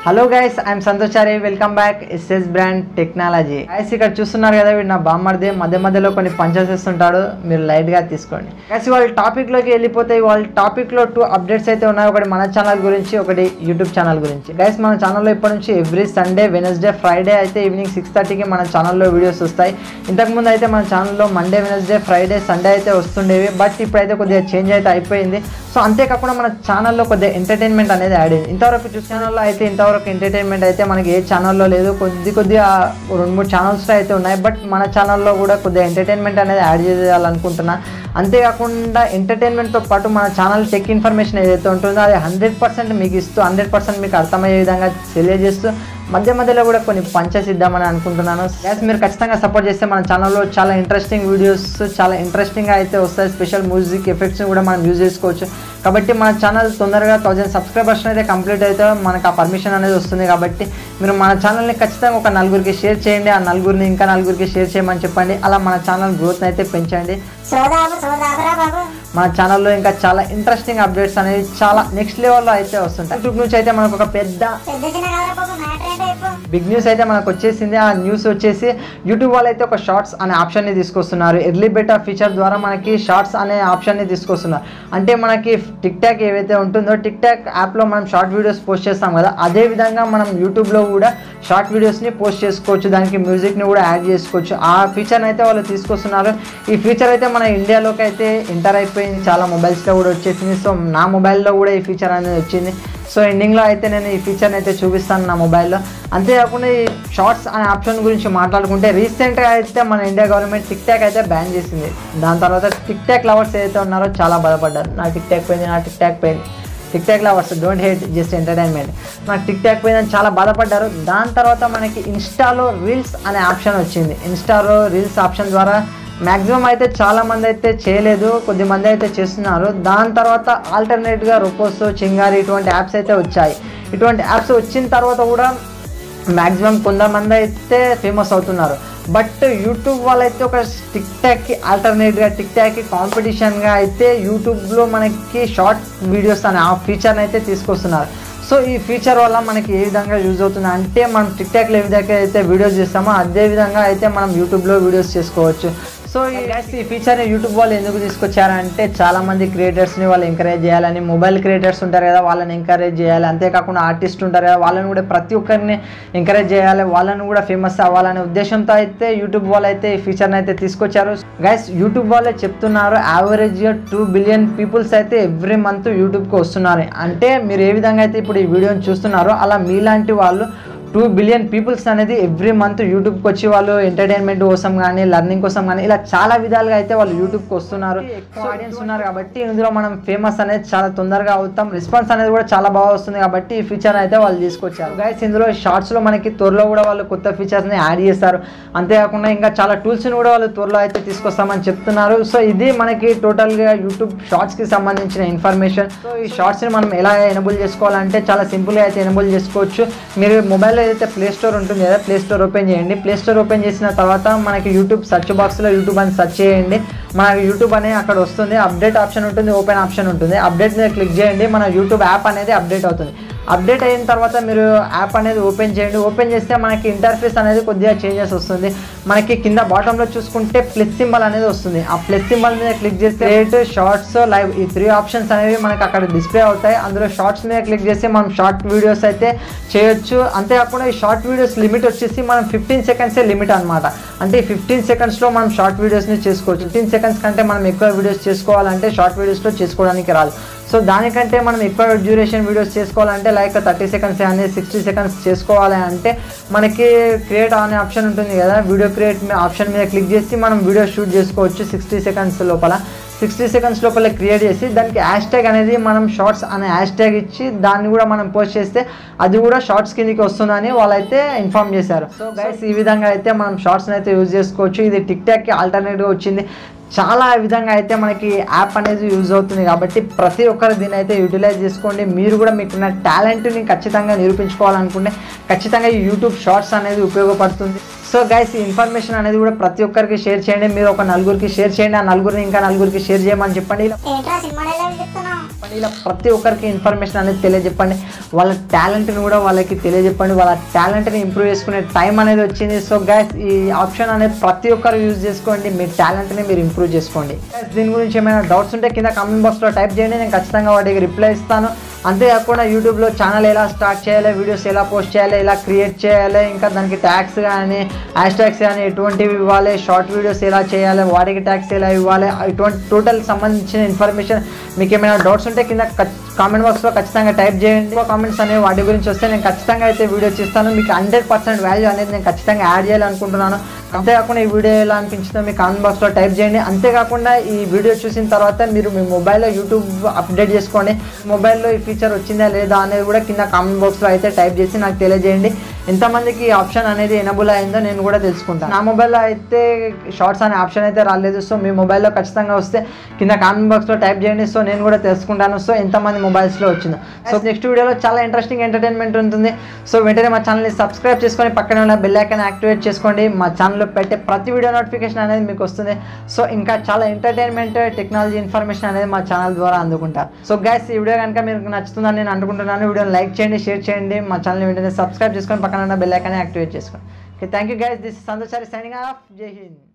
hello guys I'm Santhoshari welcome back SS brand technology guys ఇక్కడ చూస్తున్నారు కదా వీడు నా బామ్మర్ది మధ్య మధ్యలో కొన్ని పంచెస్ ఇస్తుంటాడు మీరు లైట్ గా తీసుకోండి గైస్ వాళ్ళ టాపిక్ లోకి వెళ్ళిపోతే వాళ్ళ టాపిక్ లో టూ అప్డేట్స్ అయితే ఉన్నాయి ఒకటి మన ఛానల్ గురించి ఒకటి యూట్యూబ్ ఛానల్ గురించి గైస్ మన ఛానల్లో ఇప్పటి నుంచి ఎవ్రీ సండే వెనస్డే ఫ్రైడే అయితే ఈవినింగ్ సిక్స్ థర్టీకి మన ఛానల్లో వీడియోస్ వస్తాయి ఇంతకుముందు అయితే మన ఛానల్లో మండే వెనస్డే ఫ్రైడే సండే అయితే వస్తుండేవి బట్ ఇప్పుడైతే కొద్దిగా చేంజ్ అయితే అయిపోయింది సో అంతేకాకుండా మన ఛానల్లో కొద్దిగా ఎంటర్టైన్మెంట్ అనేది యాడ్ అయింది ఇంతవరకు చూసిన ఛానల్లో అయితే ఇంతవరకు ఎంటర్టైన్మెంట్ అయితే మనకి ఏ ఛానల్లో లేదు కొద్ది కొద్దిగా రెండు మూడు ఛానల్స్లో అయితే ఉన్నాయి బట్ మన ఛానల్లో కూడా కొద్దిగా ఎంటర్టైన్మెంట్ అనేది యాడ్ చేయాలనుకుంటున్నా అంతేకాకుండా ఎంటర్టైన్మెంట్తో పాటు మన ఛానల్ టెక్ ఇన్ఫర్మేషన్ ఏదైతే ఉంటుందో అది హండ్రెడ్ పర్సెంట్ మీకు ఇస్తూ హండ్రెడ్ పర్సెంట్ మీకు అర్థమయ్యే విధంగా తెలియజేస్తూ మధ్య మధ్యలో కూడా కొన్ని పంచెస్ ఇద్దామని అనుకుంటున్నాను గ్యాస్ మీరు ఖచ్చితంగా సపోర్ట్ చేస్తే మన ఛానల్లో చాలా ఇంట్రెస్టింగ్ వీడియోస్ చాలా ఇంట్రెస్టింగ్గా అయితే వస్తాయి స్పెషల్ మ్యూజిక్ ఎఫెక్ట్స్ కూడా మనం యూజ్ చేసుకోవచ్చు కాబట్టి మన ఛానల్ తొందరగా థౌజండ్ సబ్స్క్రైబర్స్ అయితే కంప్లీట్ అయితే మనకు ఆ పర్మిషన్ అనేది వస్తుంది కాబట్టి మీరు మన ఛానల్ని ఖచ్చితంగా ఒక నలుగురికి షేర్ చేయండి ఆ నలుగురిని ఇంకా నలుగురికి షేర్ చేయమని చెప్పండి అలా మన ఛానల్ గ్రోత్ని అయితే పెంచండి సోదాబు సోదాబురా బాబు మన ఛానల్లో ఇంకా చాలా ఇంట్రెస్టింగ్ అప్డేట్స్ అనేవి చాలా నెక్స్ట్ లెవెల్లో అయితే వస్తుంటాయి యూట్యూబ్ నుంచి అయితే మనకు ఒక పెద్ద పెద్ద చిన్న కదరా బాబు మ్యాటర్ ఏంటో చెప్పు బిగ్ న్యూస్ అయితే మనకు వచ్చేసింది ఆ న్యూస్ వచ్చేసి యూట్యూబ్ వాళ్ళు అయితే ఒక షార్ట్స్ అనే ఆప్షన్ని తీసుకొస్తున్నారు ఎర్లీ బెటా ఫీచర్ ద్వారా మనకి షార్ట్స్ అనే ఆప్షన్ని తీసుకొస్తున్నారు అంటే మనకి టిక్ టాక్ ఏవైతే ఉంటుందో టిక్ టాక్ యాప్లో మనం షార్ట్ వీడియోస్ పోస్ట్ చేస్తాం కదా అదే విధంగా మనం యూట్యూబ్లో కూడా షార్ట్ వీడియోస్ని పోస్ట్ చేసుకోవచ్చు దానికి మ్యూజిక్ని కూడా యాడ్ చేసుకోవచ్చు ఆ ఫీచర్ని అయితే వాళ్ళు తీసుకొస్తున్నారు ఈ ఫీచర్ అయితే మన ఇండియాలోకి అయితే ఎంటర్ అయిపోయింది చాలా మొబైల్స్లో కూడా వచ్చేసింది సో నా మొబైల్లో కూడా ఈ ఫీచర్ అనేది వచ్చింది సో ఎండింగ్లో అయితే నేను ఈ ఫీచర్ని అయితే చూపిస్తాను నా మొబైల్లో అంతేకాకుండా ఈ షార్ట్స్ అనే ఆప్షన్ గురించి మాట్లాడుకుంటే రీసెంట్గా అయితే మన ఇండియా గవర్నమెంట్ టిక్ టాక్ అయితే బ్యాన్ చేసింది దాని తర్వాత టిక్ టాక్ లవర్స్ ఏదైతే ఉన్నారో చాలా బాధపడ్డారు నా టిక్ టాక్ పోయింది నా టిక్ టాక్ పోయింది tik tok lovers don't hate just entertainment నాకు టిక్ టాక్ పోయిందని చాలా బాధపడ్డారు దాని తర్వాత మనకి ఇన్స్టాలో రీల్స్ అనే ఆప్షన్ వచ్చింది ఇన్స్టాలో రీల్స్ ఆప్షన్ ద్వారా మ్యాక్సిమం అయితే చాలా మంది అయితే చేయలేదు కొద్ది మంది అయితే చేస్తున్నారు దాని తర్వాత ఆల్టర్నేట్గా రొపోస్ చింగారి ఇటువంటి యాప్స్ అయితే వచ్చాయి ఇటువంటి యాప్స్ వచ్చిన తర్వాత కూడా మ్యాక్సిమం కొంతమంది అయితే ఫేమస్ అవుతున్నారు బట్ యూట్యూబ్ వాళ్ళైతే ఒక టిక్ టాక్కి ఆల్టర్నేట్గా టిక్ టాక్కి కాంపిటీషన్గా అయితే యూట్యూబ్లో మనకి షార్ట్ వీడియోస్ అనే ఆ ఫీచర్ని అయితే తీసుకొస్తున్నారు సో ఈ ఫీచర్ వల్ల మనకి ఏ విధంగా యూజ్ అవుతుంది అంటే మనం టిక్ టాక్లో ఏ విధంగా అయితే వీడియోస్ చేస్తామో అదే విధంగా అయితే మనం యూట్యూబ్లో వీడియోస్ చేసుకోవచ్చు సో ఈ గైస్ ఈ ఫీచర్ని యూట్యూబ్ వాళ్ళు ఎందుకు తీసుకొచ్చారంటే చాలా మంది క్రియేటర్స్ని వాళ్ళు ఎంకరేజ్ చేయాలని మొబైల్ క్రియేటర్స్ ఉంటారు కదా వాళ్ళని ఎంకరేజ్ చేయాలి అంతేకాకుండా ఆర్టిస్ట్ ఉంటారు కదా వాళ్ళని కూడా ప్రతి ఒక్కరిని ఎంకరేజ్ చేయాలి వాళ్ళని కూడా ఫేమస్ అవ్వాలనే ఉద్దేశంతో అయితే యూట్యూబ్ వాళ్ళు అయితే ఈ ఫీచర్ని అయితే తీసుకొచ్చారు గైస్ యూట్యూబ్ వాళ్ళే చెప్తున్నారు యావరేజ్ టూ బిలియన్ పీపుల్స్ అయితే ఎవ్రీ మంత్ యూట్యూబ్కి వస్తున్నారు అంటే మీరు ఏ విధంగా అయితే ఇప్పుడు ఈ వీడియోని చూస్తున్నారో అలా మీలాంటి వాళ్ళు టూ బిలియన్ పీపుల్స్ అనేది ఎవ్రీ మంత్ యూట్యూబ్కి వచ్చి వాళ్ళు ఎంటర్టైన్మెంట్ కోసం కానీ లర్నింగ్ కోసం కానీ ఇలా చాలా విధాలుగా అయితే వాళ్ళు యూట్యూబ్కి వస్తున్నారు ఎక్కువ ఆడియన్స్ ఉన్నారు కాబట్టి ఇందులో మనం ఫేమస్ అనేది చాలా తొందరగా అవుతాం రెస్పాన్స్ అనేది కూడా చాలా బాగా వస్తుంది కాబట్టి ఈ ఫీచర్ అయితే వాళ్ళు తీసుకొచ్చారు గైస్ ఇందులో షార్ట్స్లో మనకి త్వరలో కూడా వాళ్ళు కొత్త ఫీచర్స్ని యాడ్ చేస్తారు అంతేకాకుండా ఇంకా చాలా టూల్స్ని కూడా వాళ్ళు త్వరలో అయితే తీసుకొస్తామని చెప్తున్నారు సో ఇది మనకి టోటల్గా యూట్యూబ్ షార్ట్స్కి సంబంధించిన ఇన్ఫర్మేషన్ సో ఈ షార్ట్స్ని మనం ఎలా ఎనబుల్ చేసుకోవాలంటే చాలా సింపుల్గా అయితే ఎనబుల్ చేసుకోవచ్చు మీరు మొబైల్లో ఏదైతే ప్లే స్టోర్ ఉంటుంది కదా ప్లే స్టోర్ ఓపెన్ చేయండి ప్లే స్టోర్ ఓపెన్ చేసిన తర్వాత మనకి యూట్యూబ్ సెర్చ్ బాక్స్లో యూట్యూబ్ అని సెర్చ్ చేయండి మనకి యూట్యూబ్ అనే అక్కడ వస్తుంది అప్డేట్ ఆప్షన్ ఉంటుంది ఓపెన్ ఆప్షన్ ఉంటుంది అప్డేట్ మీద క్లిక్ చేయండి మన యూట్యూబ్ యాప్ అనేది అప్డేట్ అవుతుంది అప్డేట్ అయిన తర్వాత మీరు యాప్ అనేది ఓపెన్ చేయండి ఓపెన్ చేస్తే మనకి ఇంటర్ఫేస్ అనేది కొద్దిగా చేంజెస్ వస్తుంది మనకి కింద బాటంలో చూసుకుంటే ప్లస్ సింబల్ అనేది వస్తుంది ఆ ప్లస్ సింబల్ మీద క్లిక్ చేస్తే రేట్ షార్ట్స్ లైవ్ ఈ త్రీ ఆప్షన్స్ అనేవి మనకి అక్కడ డిస్ప్లే అవుతాయి అందులో షార్ట్స్ మీద క్లిక్ చేస్తే మనం షార్ట్ వీడియోస్ అయితే చేయొచ్చు అంతేకాకుండా ఈ షార్ట్ వీడియోస్ లిమిట్ వచ్చేసి మనం ఫిఫ్టీన్ సెకండ్సే లిమిట్ అనమాట అంటే ఈ ఫిఫ్టీన్ సెకండ్స్లో మనం షార్ట్ వీడియోస్ని చేసుకోవచ్చు ఫిఫ్టీన్ సెకండ్స్ కంటే మనం ఎక్కువ వీడియోస్ చేసుకోవాలంటే షార్ట్ వీడియోస్లో చేసుకోవడానికి రాదు సో దానికంటే మనం ఎక్కువ డ్యూరేషన్ వీడియోస్ చేసుకోవాలంటే లైక్ థర్టీ సెకండ్స్ కానీ సిక్స్టీ సెకండ్స్ చేసుకోవాలి అంటే మనకి క్రియేట్ అనే ఆప్షన్ ఉంటుంది కదా వీడియో క్రియేట్ ఆప్షన్ మీద క్లిక్ చేసి మనం వీడియో షూట్ చేసుకోవచ్చు సిక్స్టీ సెకండ్స్ లోపల సిక్స్టీ సెకండ్స్ లోపల క్రియేట్ చేసి దానికి హ్యాష్ ట్యాగ్ అనేది మనం షార్ట్స్ అనే హ్యాష్ ట్యాగ్ ఇచ్చి దాన్ని కూడా మనం పోస్ట్ చేస్తే అది కూడా షార్ట్స్ కిందకి వస్తుందని వాళ్ళైతే ఇన్ఫామ్ చేశారు సో గైస్ ఈ విధంగా అయితే మనం షార్ట్స్ని అయితే యూజ్ చేసుకోవచ్చు ఇది టిక్ టాక్కి ఆల్టర్నేట్గా వచ్చింది చాలా విధంగా అయితే మనకి యాప్ అనేది యూజ్ అవుతుంది కాబట్టి ప్రతి ఒక్కరు దీన్ని అయితే యూటిలైజ్ చేసుకోండి మీరు కూడా మీకున్న టాలెంట్ని ఖచ్చితంగా నిరూపించుకోవాలనుకుంటే ఖచ్చితంగా ఈ యూట్యూబ్ షార్ట్స్ అనేది ఉపయోగపడుతుంది సో గైస్ ఈ ఇన్ఫర్మేషన్ అనేది కూడా ప్రతి ఒక్కరికి షేర్ చేయండి మీరు ఒక నలుగురికి షేర్ చేయండి ఆ నలుగురిని ఇంకా నలుగురికి షేర్ చేయమని చెప్పండి ఇలా ఏంట్రా సినిమా డైలాగ్ చెప్తున్నావు ఇలా ప్రతి ఒక్కరికి ఇన్ఫర్మేషన్ అనేది తెలియజెప్పండి వాళ్ళ టాలెంట్ని కూడా వాళ్ళకి తెలియజెప్పండి వాళ్ళ టాలెంట్ని ఇంప్రూవ్ చేసుకునే టైం అనేది వచ్చింది సో గైస్ ఈ ఆప్షన్ అనేది ప్రతి ఒక్కరు యూజ్ చేసుకోండి మీ టాలెంట్ని మీరు ఇంప్రూవ్ చేసుకోండి Guys, దీని గురించి ఏమైనా డౌట్స్ ఉంటే కింద కామెంట్ బాక్స్లో టైప్ చేయండి నేను ఖచ్చితంగా వాటికి రిప్లై ఇస్తాను అంతేకాకుండా యూట్యూబ్లో ఛానల్ ఎలా స్టార్ట్ చేయాలి వీడియోస్ ఎలా పోస్ట్ చేయాలి ఎలా క్రియేట్ చేయాలి ఇంకా దానికి ట్యాగ్స్ కానీ హ్యాష్ ట్యాగ్స్ కానీ ఎటువంటివి ఇవ్వాలి షార్ట్ వీడియోస్ ఎలా చేయాలి వాటికి ట్యాగ్స్ ఎలా ఇవ్వాలి ఇటువంటి టోటల్ సంబంధించిన ఇన్ఫర్మేషన్ మీకు ఏమైనా డౌట్స్ ఉంటే కింద కామెంట్ బాక్స్లో ఖచ్చితంగా టైప్ చేయండి కామెంట్స్ అనేవి వాటి గురించి వస్తే నేను ఖచ్చితంగా అయితే వీడియో చేస్తాను మీకు హండ్రెడ్ పర్సెంట్ వాల్యూ అనేది నేను ఖచ్చితంగా యాడ్ చేయాలనుకుంటున్నాను అంతేకాకుండా ఈ వీడియో ఎలా అనిపించిందో మీ కామెంట్ బాక్స్లో టైప్ చేయండి అంతేకాకుండా ఈ వీడియో చూసిన తర్వాత మీరు మీ మొబైల్లో యూట్యూబ్ అప్డేట్ చేసుకోండి మొబైల్లో ఈ ఫీచర్ వచ్చిందా లేదా అనేది కూడా కింద కామెంట్ బాక్స్లో అయితే టైప్ చేసి నాకు తెలియజేయండి ఎంతమందికి ఈ ఆప్షన్ అనేది ఎనబుల్ అయిందో నేను కూడా తెలుసుకుంటాను నా మొబైల్లో అయితే షార్ట్స్ అనే ఆప్షన్ అయితే రాలేదు సో మీ మొబైల్లో ఖచ్చితంగా వస్తే కింద కామెంట్ బాక్స్లో టైప్ చేయండి సో నేను కూడా తెలుసుకుంటాను సో ఎంతమంది మొబైల్స్లో వచ్చిందో సో నెక్స్ట్ వీడియోలో చాలా ఇంట్రెస్టింగ్ ఎంటర్టైన్మెంట్ ఉంటుంది సో వెంటనే మా ఛానల్ని సబ్స్క్రైబ్ చేసుకొని పక్కనే ఉన్న బెల్ ఐకాన్ యాక్టివేట్ చేసుకోండి మా ఛానల్లో పెట్టే ప్రతి వీడియో నోటిఫికేషన్ అనేది మీకు వస్తుంది సో ఇంకా చాలా ఎంటర్టైన్మెంట్ టెక్నాలజీ ఇన్ఫర్మేషన్ అనేది మా ఛానల్ ద్వారా అందుకుంటారు సో గైస్ ఈ వీడియో కనుక మీకు నచ్చుతుందని నేను అనుకుంటున్నాను వీడియోని లైక్ చేయండి షేర్ చేయండి మా ఛానల్ వెంటనే సబ్స్క్రైబ్ చేసుకొని పక్కన ఉన్న బెల్ ఐకాన్ యాక్టివేట్ చేసుకోండి okay thank you guys this Santhoshari signing off Jai Hind